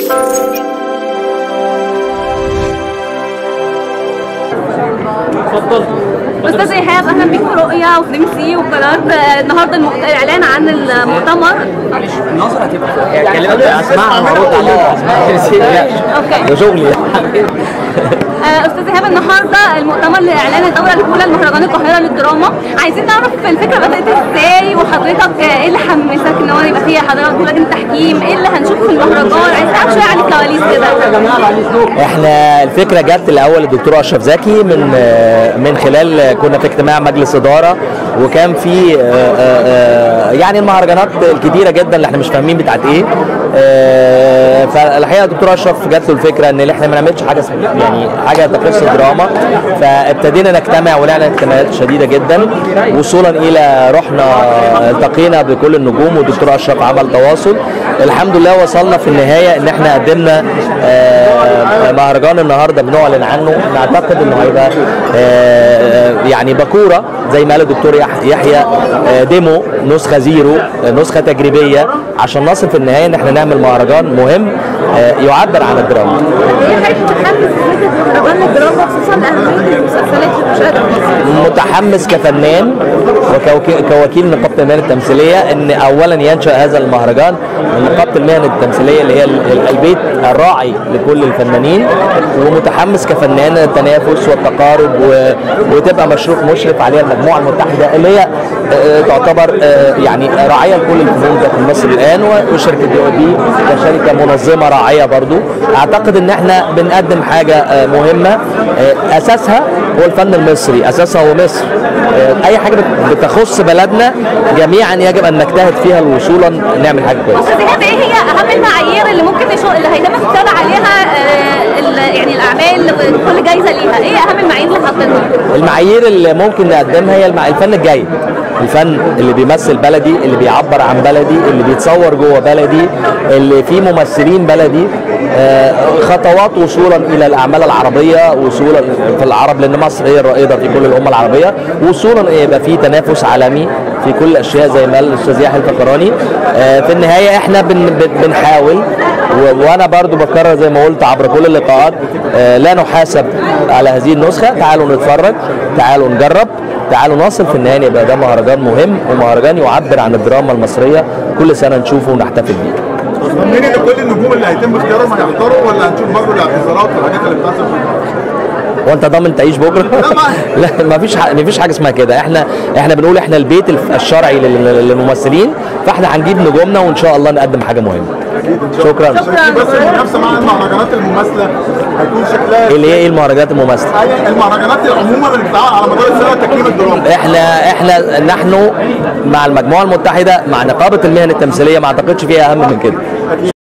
اتفضل استاذ ايهاب اهلا بيك في رؤيا وفي ام سي وقناه آه، النهارده المؤت- الاعلان عن المؤتمر النظرة هتبقى كلمات اسمعها وارد عليها اسمعها اوكي ده شغلي آه، استاذ ايهاب النهارده المؤتمر لاعلان الدوره الاولى لمهرجان القاهره للدراما عايزين نعرف الفكره بدات ازاي وحضرتك آه، ايه اللي حمسك ان هو يبقى فيها حضرتك لجنه تحكيم ايه اللي هنشوفه في المهرجان عايز نعرف شويه عن الكواليس كده احنا الفكره جت الاول الدكتور اشرف زكي من من خلال كنا في اجتماع مجلس اداره وكان في آه، آه، يعني المهرجانات الكتيره جدا اللي احنا مش فاهمين بتاعت ايه آه، فالحقيقه الدكتور اشرف جات له الفكره ان احنا ما نعملش حاجه اسمها- يعني حاجه تخص الدراما فابتدينا نجتمع ونعمل اجتماعات شديده جدا وصولا الى رحنا التقينا بكل النجوم والدكتور اشرف عمل تواصل الحمد لله وصلنا في النهايه ان احنا قدمنا آه، مهرجان النهارده بنعلن عنه نعتقد انه هيبقى آه، يعني باكوره زي ما قال الدكتور يح- يحيى آه، ديمو نسخه زيرو آه، نسخه تجريبيه عشان نصل في النهايه ان احنا نعمل مهرجان مهم آه، يعبر عن الدراما ايه حضرتك متحمس لفكره مهرجان الدراما خصوصا لاهميه المسلسلات في المشاهده المصريه متحمس كفنان وكوكيل نقابه المهن التمثيليه ان اولا ينشا هذا المهرجان من نقابه المهن التمثيليه اللي هي ال- ال- البيت الراعي لكل الفنانين ومتحمس كفنان التنافس والتقارب و... وتبقى مشروع مشرف عليها المجموعه المتحده اللي هي آه، تعتبر آه، يعني راعيه لكل الفنون داخل مصر الان و- وشركه دي او بي كشركه منظمه راعيه برضو اعتقد ان احنا بنقدم حاجه آه، مهمه آه، اساسها هو الفن المصري اساسها هو مصر آه، اي حاجه بت- بتخص بلدنا جميعا يجب ان نجتهد فيها وصولا نعمل حاجه كويسه استاذ ايهاب ايه هي اهم المعايير اللي ممكن يشو... اللي هيتم اختيار عليها آه، ال- يعني الاعمال كل جايزه ليها ايه اهم المعايير اللي حاطينها المعايير اللي ممكن نقدمها هي المع... الفن الجيد الفن اللي بيمثل بلدي اللي بيعبر عن بلدي اللي بيتصور جوه بلدي اللي فيه ممثلين بلدي آه، خطوات وصولا الى الاعمال العربيه وصولا في العرب لان مصر هي الرائده في كل الامه العربيه وصولا يبقى في تنافس عالمي في كل الاشياء زي ما قال الاستاذ يحيى الفخراني آه، في النهايه احنا بن... بن- بنحاول و- وانا برضو بكرر زي ما قلت عبر كل اللقاءات آه، لا نحاسب على هذه النسخه تعالوا نتفرج تعالوا نجرب تعالوا نصل في النهايه يبقى ده مهرجان مهم ومهرجان يعبر عن الدراما المصريه كل سنه نشوفه ونحتفل بيه طمني ان كل النجوم اللي هيتم اختيارهم هيحضروا ولا هنشوف برضه الاعتذارات والحاجات اللي بتحصل هو انت ضامن تعيش بكره؟ لا ما فيش ما فيش حاجه اسمها كده احنا احنا بنقول احنا البيت الف- الشرعي لل- للممثلين فاحنا هنجيب نجومنا وان شاء الله نقدم حاجه مهمه شكرا شايفين بس المنافسه مع المهرجانات المماثله هيكون شكلها اللي هي ايه المهرجانات المماثله أي- المهرجانات عموما اللي بتتعمل على مدار السنه تكريم الدراما احنا احنا نحن مع المجموعه المتحده مع نقابه المهن التمثيليه ما اعتقدش فيها اهم من كده